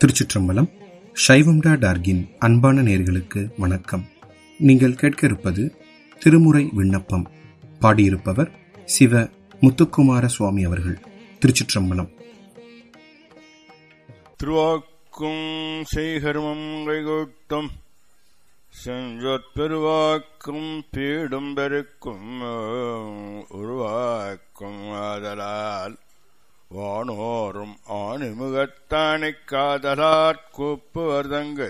திருச்சிற்றம்பலம் சைவம்டா டார்கின் அன்பான நேர்களுக்கு வணக்கம் நீங்கள் கேட்க இருப்பது திருமுறை விண்ணப்பம் பாடியிருப்பவர் சிவ முத்துக்குமார சுவாமி அவர்கள் திருச்சிற்றம்பலம் திருவாக்கும் செய்கர்மம் கைகூட்டும் செஞ்சொற்பெருவாக்கும் பீடும் பெருக்கும் உருவாக்கும் ஆதலால் வானோரும் ஆணிமுகத்தானைக் காதலாற் கூப்புவர்தங்கை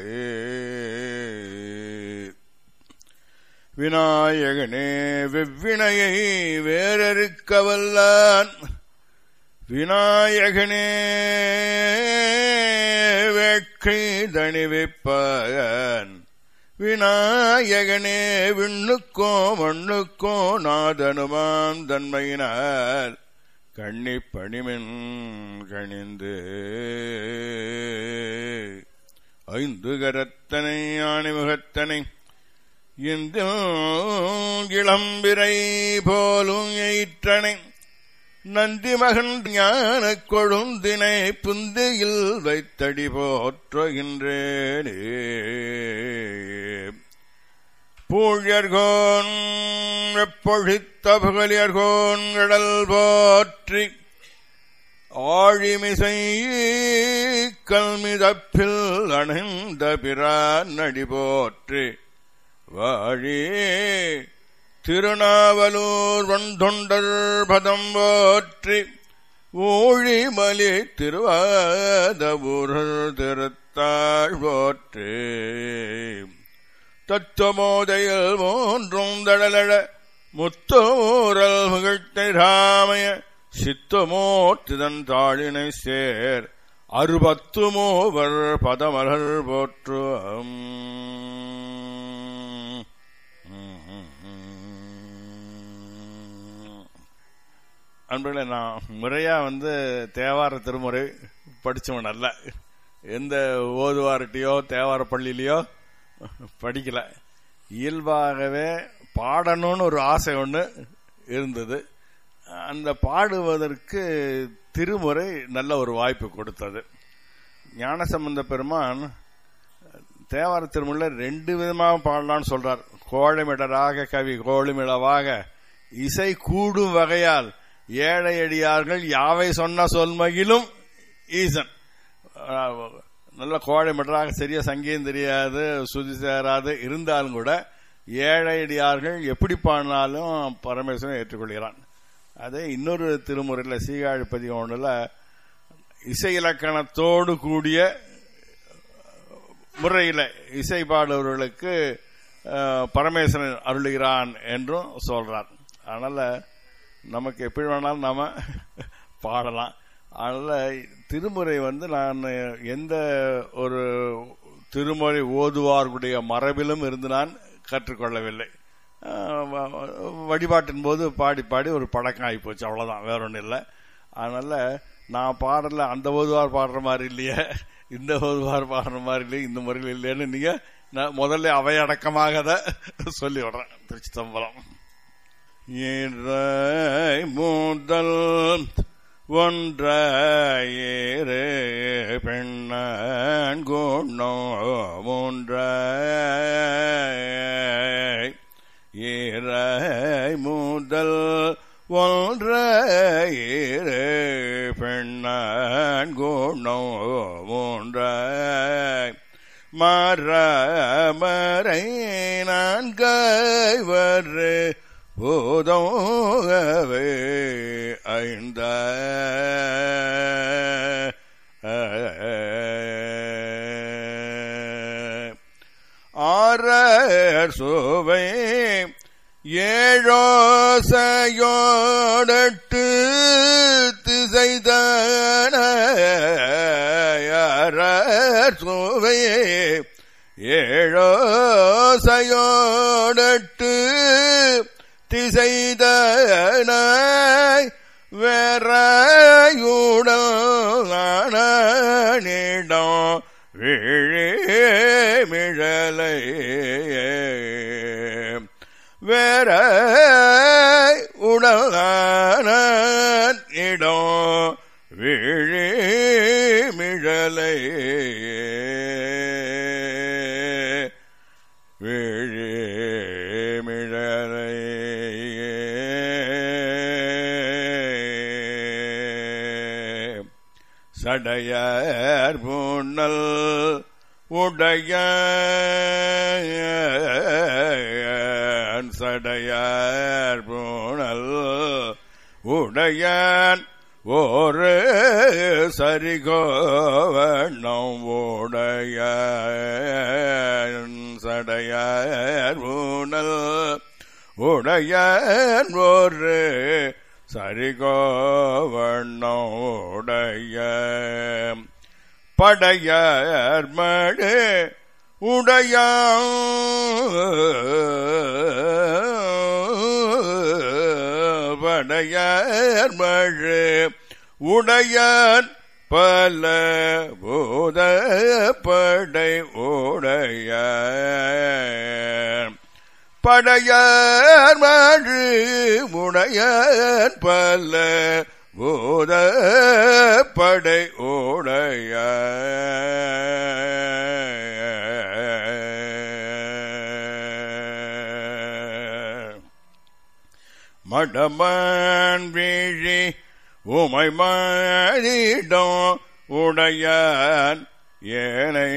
விநாயகனே வெவ்வினையை வேறறுக்க வல்லான் விநாயகனே வேட்கை தணிவிப்பகன் விநாயகனே விண்ணுக்கோ மண்ணுக்கோ நாதனுமாம் தன்மையினால் கண்ணி பணிமின் கணிந்து ஐந்து கரத்தனை ஆணிமுகத்தனை இந்த இளம்பிரை போலும் எயிற்றனை நந்தி மகன் ஞான கொழுந்தினை புந்தியில் வைத்தடி போற்றுகின்றேனே பூழியர்கோன் எப்பொழித்த புகழியர்கோன் கடல் போற்றி ஆழிமிசை கல்மிதப்பில் அணிந்த பிரான் நடி போற்றி வாழி திருநாவலூர் வந்தொண்டர் பதம் போற்றி ஊழிமலி திருவாதபுரர் திருத்தாள் போற்றி தத்துவமோதையில் மூன்றும் தடலழ முத்தோரல் புகழ்த்தை ராமய சித்தமோத்திதன் தாழினை சேர் அறுபத்து மூவர் பதமலர் போற்றுவோம் அன்பர்களே நான் முறையா வந்து தேவார திருமுறை படிச்சவன் அல்ல எந்த ஓதுவார்கிட்டயோ தேவார பள்ளியிலையோ படிக்கல இயல்பாகவே பாடணும்னு ஒரு ஆசை ஒன்று இருந்தது அந்த பாடுவதற்கு திருமுறை நல்ல ஒரு வாய்ப்பு கொடுத்தது ஞானசம்பந்த பெருமான் தேவார திருமுறையில ரெண்டு விதமாக பாடலான்னு சொல்றார் கோழமிடராக கவி கோழுமிடவாக இசை கூடும் வகையால் ஏழையடியார்கள் யாவை சொன்ன சொல்மகிலும் ஈசன் நல்ல கோழைமிடராக சரியா சங்கீதம் தெரியாது சுதி சேராது இருந்தாலும் கூட ஏழையடியார்கள் எப்படி பாடினாலும் பரமேஸ்வரன் ஏற்றுக்கொள்கிறான் அதே இன்னொரு திருமுறையில் சீகாழி பதிகம் ஒன்றில் இசை இலக்கணத்தோடு கூடிய முறையில் இசை பாடுபவர்களுக்கு பரமேஸ்வரன் அருளுகிறான் என்றும் சொல்றார் அதனால நமக்கு எப்படி வேணாலும் நாம பாடலாம் அதனால திருமுறை வந்து நான் எந்த ஒரு திருமுறை ஓதுவார்களுடைய மரபிலும் இருந்து நான் கற்றுக்கொள்ளவில்லை வழிபாட்டின் போது பாடி பாடி ஒரு பழக்கம் ஆகி போச்சு அவ்வளவுதான் வேற ஒன்றும் இல்லை அதனால நான் பாடல அந்த ஓதுவார் பாடுற மாதிரி இல்லையே இந்த ஓதுவார் பாடுற மாதிரி இல்லையே இந்த முறையில் இல்லைன்னு நீங்க நான் முதல்ல அவையடக்கமாக அதை சொல்லி விடுறேன் திருச்சி தம்பரம் முதல் ஒன்றாயிரு பெண்ணன் குணோ மூன்ற இறை முதல் ஒன்றாயிரு பெண்ணன் குணோ மூன்ற மரமரை நான் கைவரு போதோகவே ஐந்த ஆற சுவை ஏழோசையோடட்டு திசைதான சுவையே ஏழோசையோடட்டு திசைதனாய் வேறையுடனிடம் விழிமிழலை வேற உடலான இடம் விழிமிழலை விழிமிழலை சடையார் பூண்ணல் உடைய சடையார் பூணல் உடையான் ஒரு சரிகோவண்ணம் உடைய சடையார் பூணல் உடையான் ஒரு சரிகோவண்ணம் உடைய படையார் மடு உடைய படையார் மழு உடையான் பல பூத படை உடைய படையார் மழு உடையான் பல பூத படை உடைய மடமான் வீழி உமை மாறிடம் உடையான் ஏனை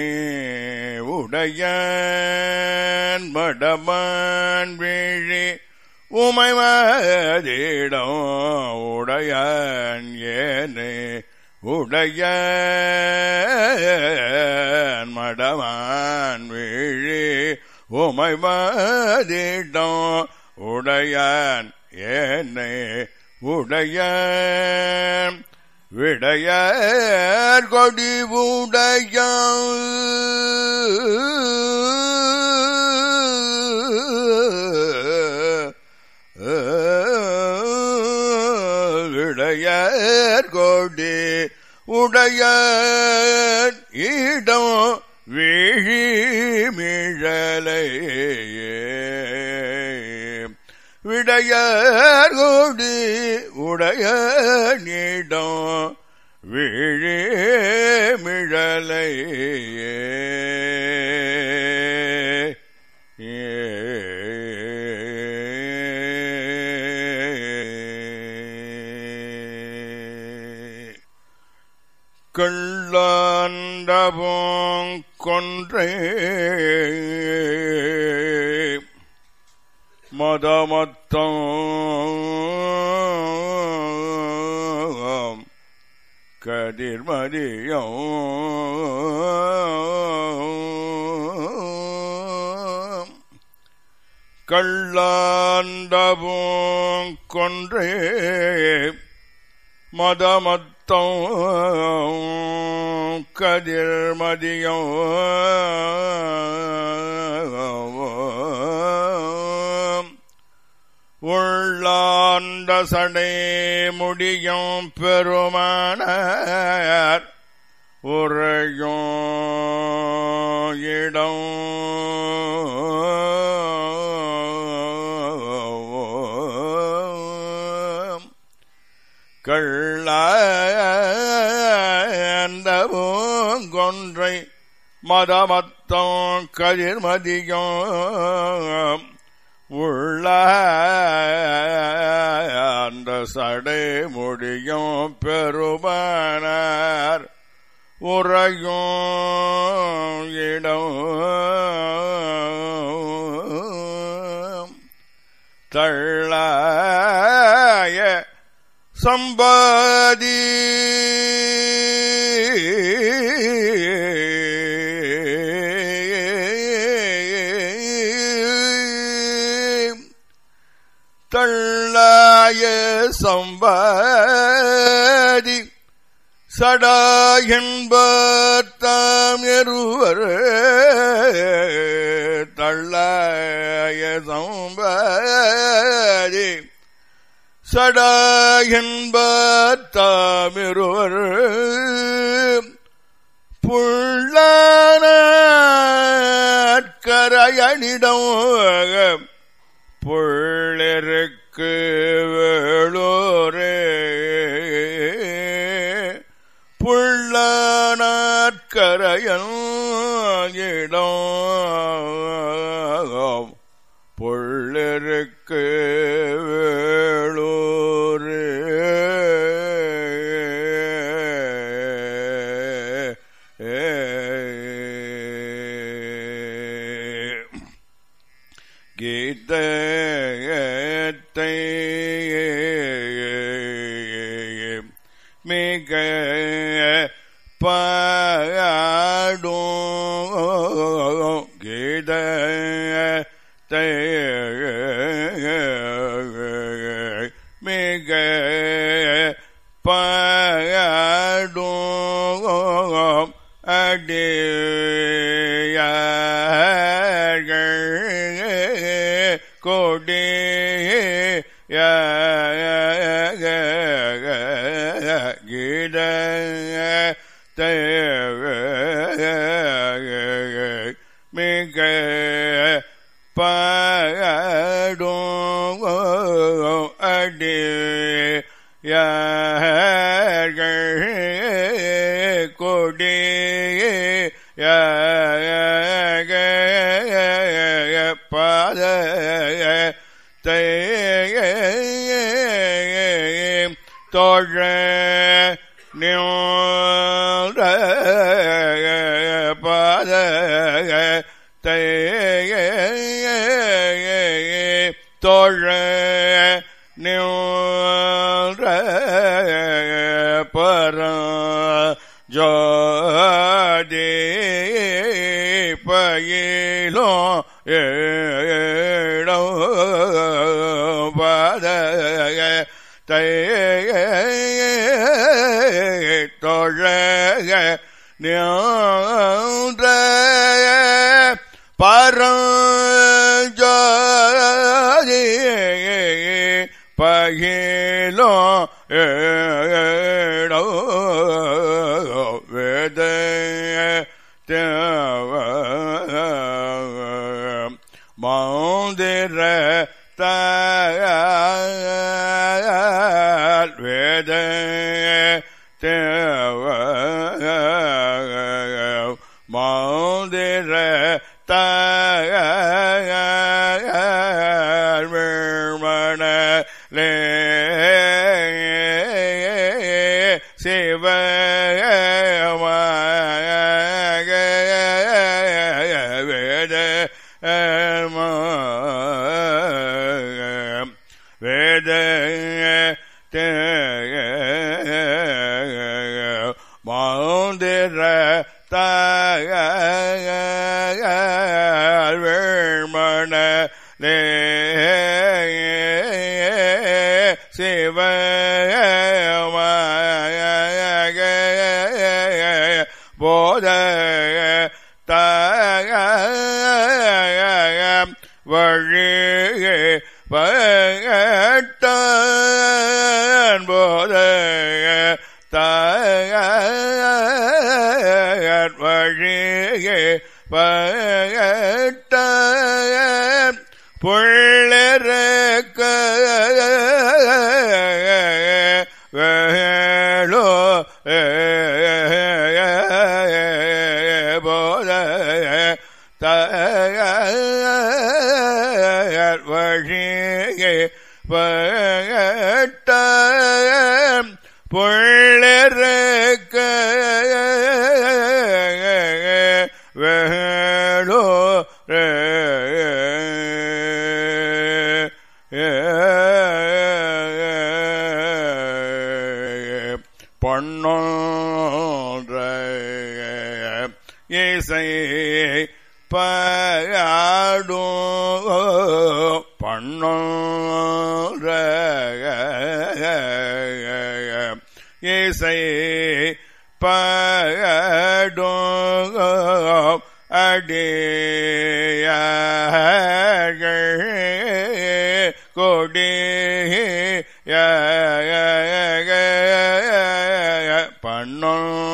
உடையான் மடமான் வீழி உமை மாதிடம் உடையான் ஏனை உடையான் மடமான் வீழி உமை மாதிடம் உடையான் என்னை உடைய விடையார் கொடி உடைய விடையார் கொடி உடைய இடம் விழிமிழலையே விடையோடு உடைய நீடம் விழிமிழலை கள்ளாண்டபோங் கொன்றே மதமத்தம் கதிர்மதியம் கள்ளாண்டபோங் கொன்றே மதமத்தம் கதிர்மதியம் உள்ளாண்ட சடை முடியும் பெருமானார் உறையும் இடம் கள்ளந்தவும் கொன்றை மதமத்தம் கதிர்மதியம் உள்ள அந்த சடை முடியும் பெருமானார் உறையும் இடம் தள்ளாய சம்பாதி தள்ளாய சம்பாதி சடா என்பத்தாம் எருவர் தள்ளாய சம்பாதி சடா என்பத்தாமிருவர் புள்ளனக்கரையனிடம் புள்ளிருக்கு வேளூரே புள்ளனற்க கரையன் இடம் பொள்ளிருக்கு வேளூர் கீதத்தை மிக பாடும் கீதத்தை மிக பாடும் அடியார்கள் கொடி கீட மிக பாடும் அடி கொடி பாத தோழ நியோட பாத தோழ நியோட பர ஜோதி பயிலோ ஏடோ பாத தொழ நின்ற பரஞ்சோதி பகிலோ ஏடோ வேத தேவ மௌந்திர தால் வேத தேவ மௌந்திர தால் விமணலே சிவமாக வேத வேத மௌந்திர தால் வேண்மணலே சிவமாக போத தாய வழி பகட்டான் போத தாய வழி பகட்டான் புள்ளரக்க வேளோ போத தயர் வழியே பகட்ட புள்ளரக்க வேளோ பொன்னோன்ற இசை பாடும் பண்ணோன்ற இசை பாடும் அடியார்கள் கொடி பண்ணோ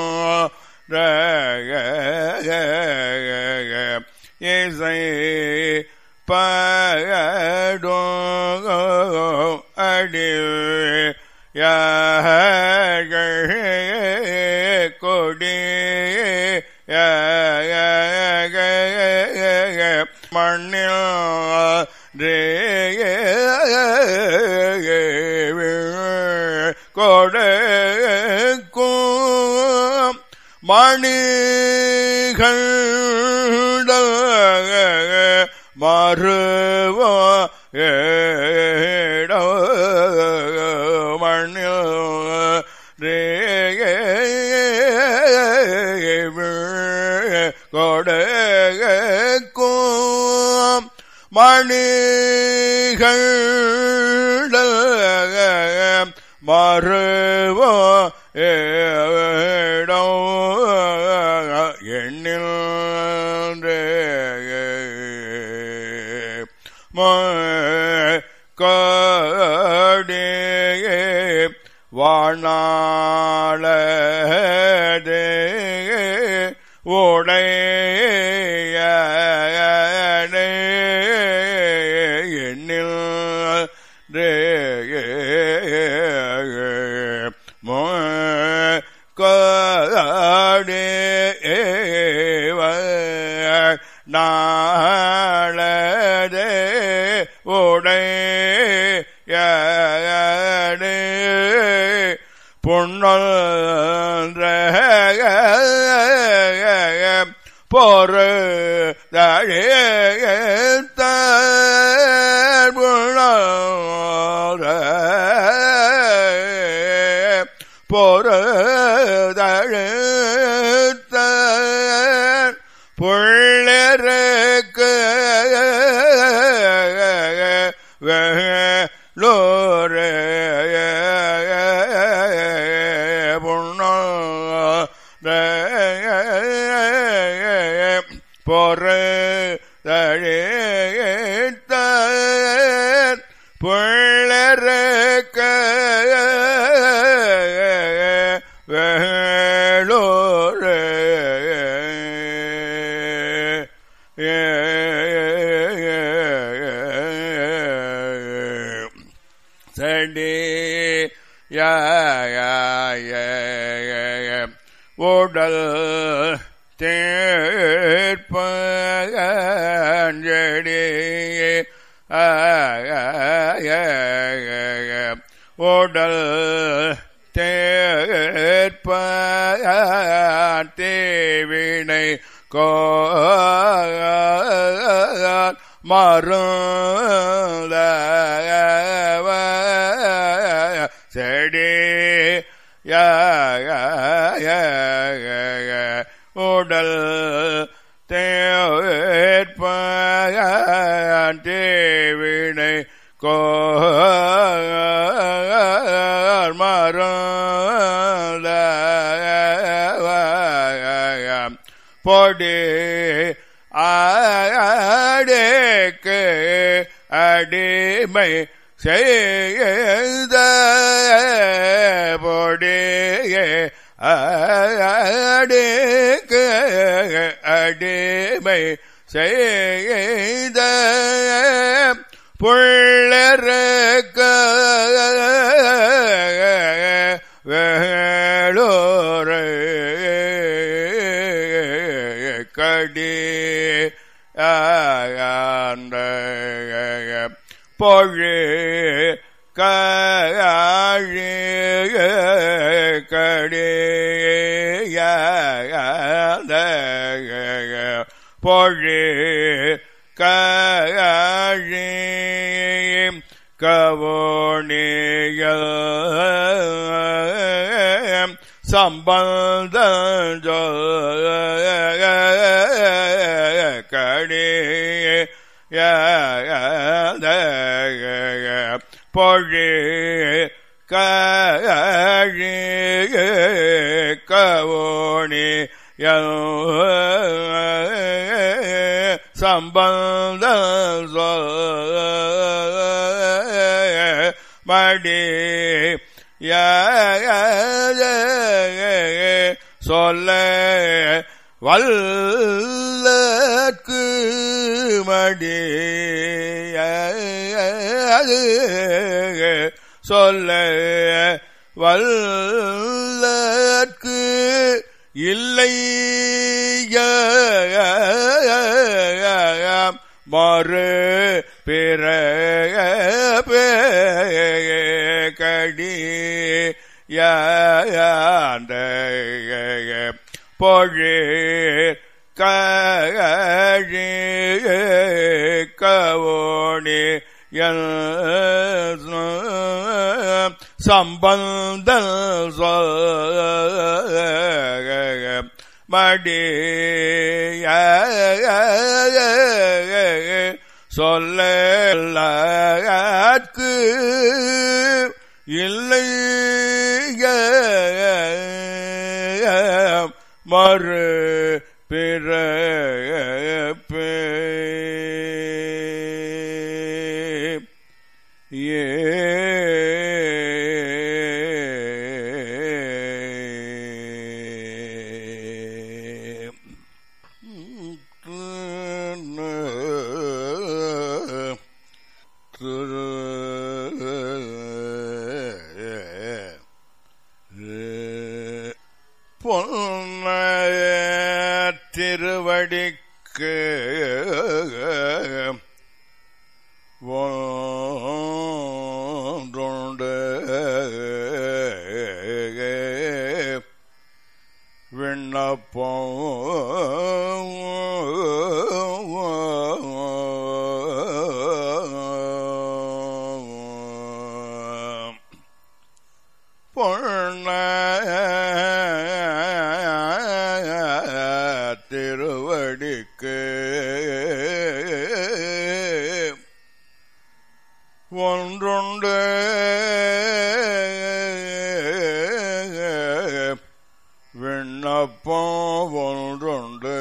இசை பாடும் அடி யார்கள் கொடி மண்ணில் கொடுக்கும் மணிகள் மறுவ மண்ணில் கொடுக்கும் மணிகள் மறுவ எண்ணில் கடே வாணாளதே உடைய எண்ணில் கடே நாளதே உடைய பொன்னல்ற பொறு தழைத்த பொறு தழைத்த புள்ளருக்கு வேலோரே பொறு தழைத்த புள்ளருக்க வேலோரே சண்டே உடல் தேற்பஞ்சடி உடல் தேற்ப தேவினை கோ மருந்தவ செடி உடல் தேற்ப தேவினை கோ மருந்தவ பொடி ஆடேக்கு அடிமை செய்த பொடியே ஆடேக்கு அடிமை செய்த புள்ளருக்க வேளோரே கடி ஆண்ட பொழு காழி கடியாத பொழு காழி கவோணிய சம்பந்த கடி பொழு கழி கவோணி சம்பந்த மடி சொல்ல வல்லக்கு மடி சொல்ல வல்லக்கு இல்லை மறு பிற கடி யாந்த பொழு கழி கவோணி சம்பந்த மடிய சொல்லக்கு இல்லை மறு பிற பொன்ன திருவடிக்கு ஒன்றுண்டு விண்ணப்பம் பொன்ன திருவடிக்கு ஒன்றுண்டு விண்ணப்பம் ஒன்றுண்டு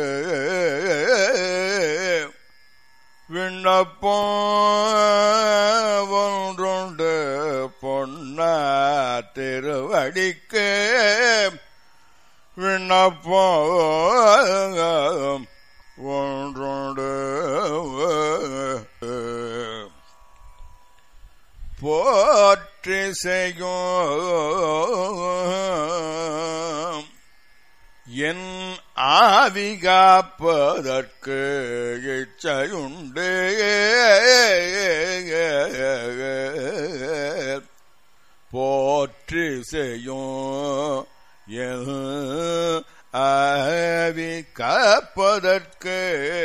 விண்ணப்பம் ஒன்றுண்டு பொன்னா திருவடிக்கு விண்ணப்பம் ஒன்றுண்டு போற்றி செய்யும் என் ஆவி காப்பதற்கு இச்சையுண்டு போற்றி செய்யும் என் ஆவி காப்பதற்கு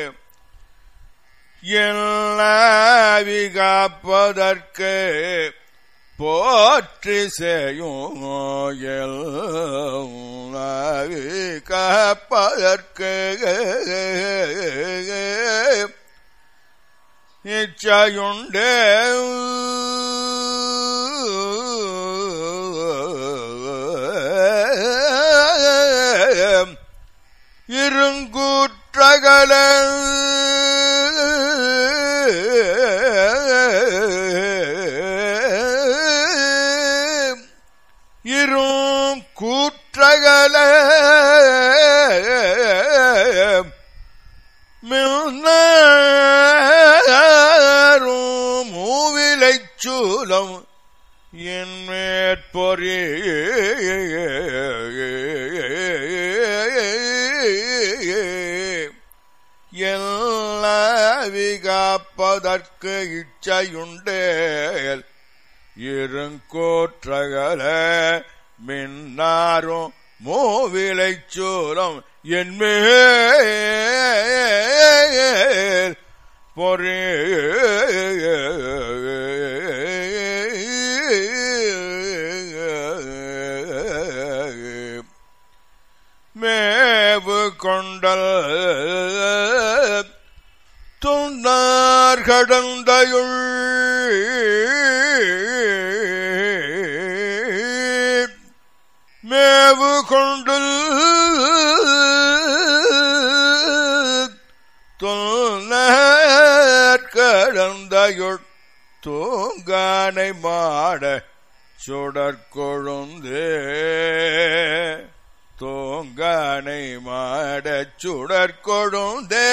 எல்லாவி காப்பதற்கு போற்றி செய்யும் எல்லாவி காப்பதற்கு இச்சையுண்டு இருங்கூற்றகல இரும் கூற்றகல மின்னரும் மூவிலைச் சூலம் என் மேற்பொறி எல்லாவி காப்பதற்கு இச்சையுண்டேல் இருங்கோற்றகல மின்னாரும் மூவிலைச் சூலம் என்மேல் பொறி மேவு கொண்டல் துண்டார் கடந்தையுள் மேவு கொண்டு கடந்தையுள் தூங்கானை மாட சுடற்கொழுந்து தூங்கானை மாட சுடற்கொழுந்தே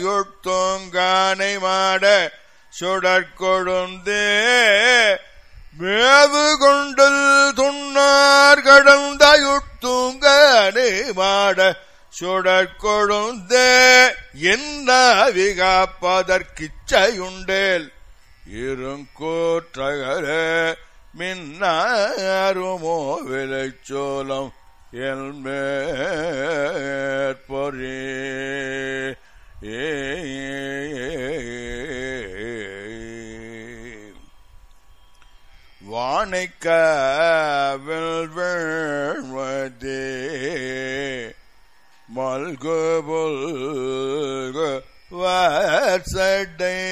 துண்ணகடந்தையுள் தூங்கானை மாட சுடற்கொழுந்தே மேவு கொண்டல் துண்ணார் கடந்தாயுட்டுங்கனே மாட சுடற்கொழுந்த என்ன விகாப்பதற்கிச்சையுண்டேல் இருங்கூற்றகர மின்னாருமோ விளைச்சோலம் எல்மேற்பொறி ஏ வானைக்காவில் வேழ்வதே மல்கு புல்கு வாசடை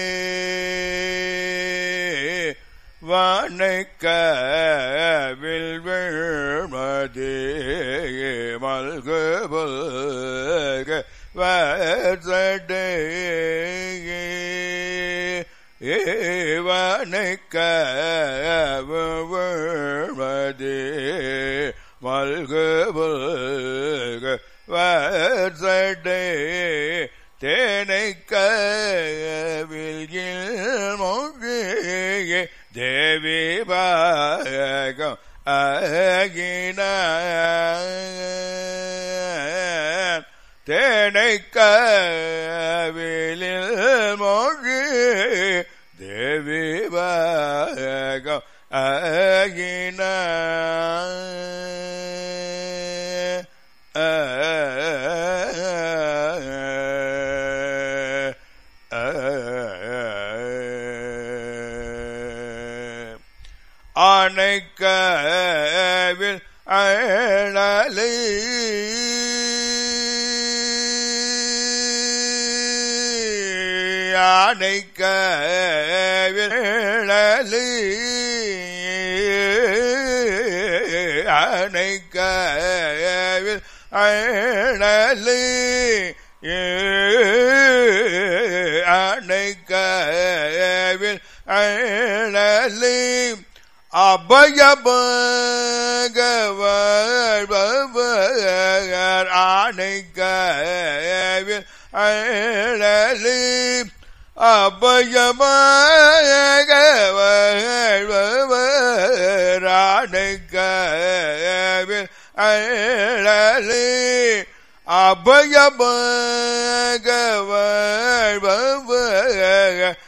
வானைக்காவில் வேழ்வதே மல்கு புல்கு வாசடை ஏவனைக்கவழ்வதே மல்கு புல்கு வசடே தேனை கவில் மொழியே தேவி பாகம் அகின தேனை கவிலில் மொழி தேவி பாகம் அகின ஆனைக்கவில் அழலை ஆனைக்கவில் அழலை அணைக்கவில் அழலை அணைக்கவில் அழலை அபயபகவர் ஆணைக்கவில் அழலை அபயபகவர் ஆணைக்கவில் அழலை அபயபகவர்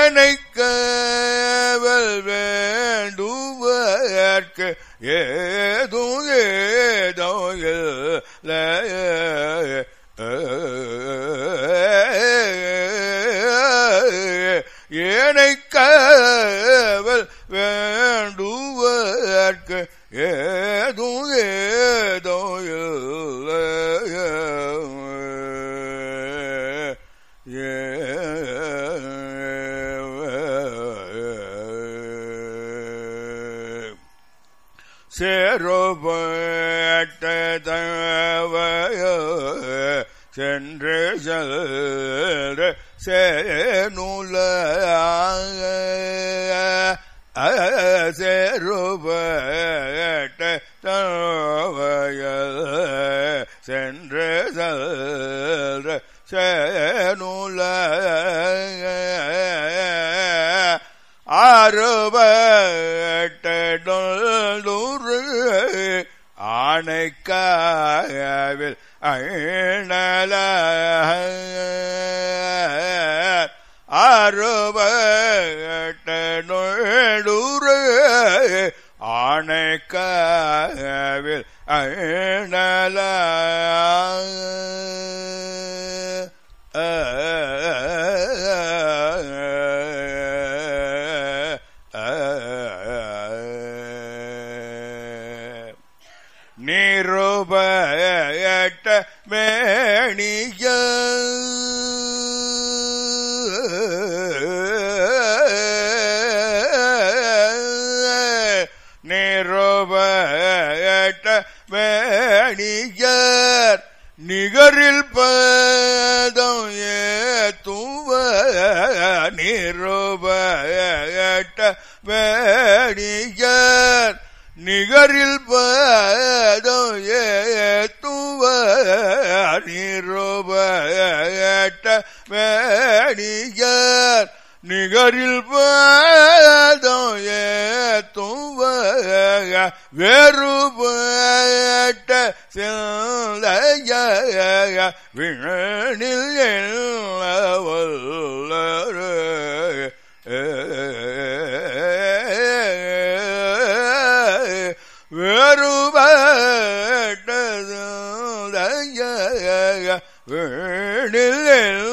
ஏனைக்கவல் வேண்டுவர்க்கு ஏதோ ஏதோ ஏனைக்கவல் வேண்டுவர்க்கு ஏதோ ஏதோ சேரோபட்டதவய சென்று செல்ற சேனுல சேருபட்ட தவய சென்று செல்ற சேனுல ஆறுபட்டொரு ஆணைக்காவில் அண்ணல ஆறுபட்டொரு ஆணைக்காவில் அண்ணல நிருபயட்ட மேணிய நிருபயட்ட மேணியர் நிகரில் பதம் ஏத்துவ நிருபயட்ட மேணியர் நிகரில் பதம் ஏத்துவ நிருபயட்ட மேணியர் நிகரில் பாதம் ஏத்துவ வேறுபட்ட சிந்தைய விழனில் எல்லவல்லரு வேறுபட்டதுய விழில்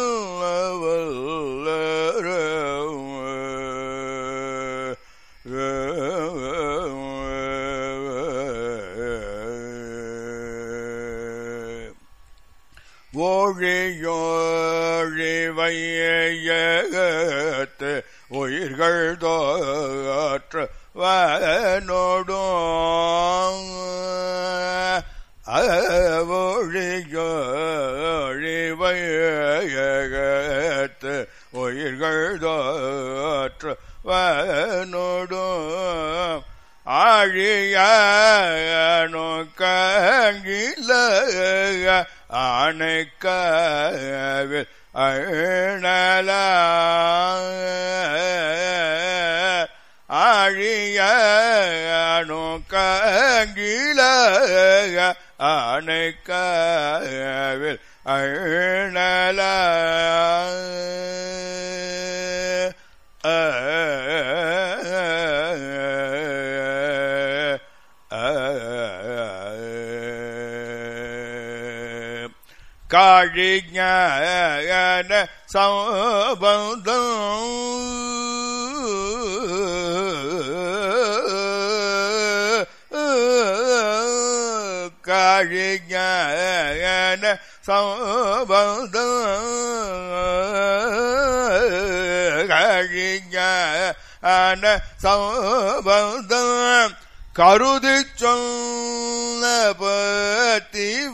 ஓழியோழிவையகத்து உயிர்கள் தோற்ற வனோடும் ஒழியோழிவையகத்து உயிர்கள் தோற்ற வனோடும் ஆழியானோ கங்கில ஆணைக்கவில் அழல ஆழியானோ கங்கில ஆணைக்கவில் அழல காழிஞான சம்பந்தம் காழிஞான சம்பந்தம் காழிஞான சம்பந்தம் கருதி சொன்ன பத்திவ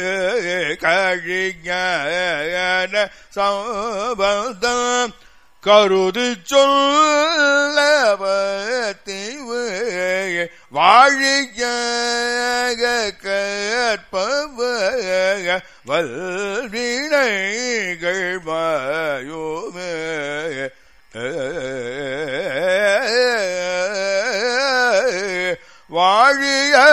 கழிஞான சம்பந்தம் கருதி சொல்ல பத்திவ வாழியாக கற்பவ வல்வினைகள் மாயோமே வாழிய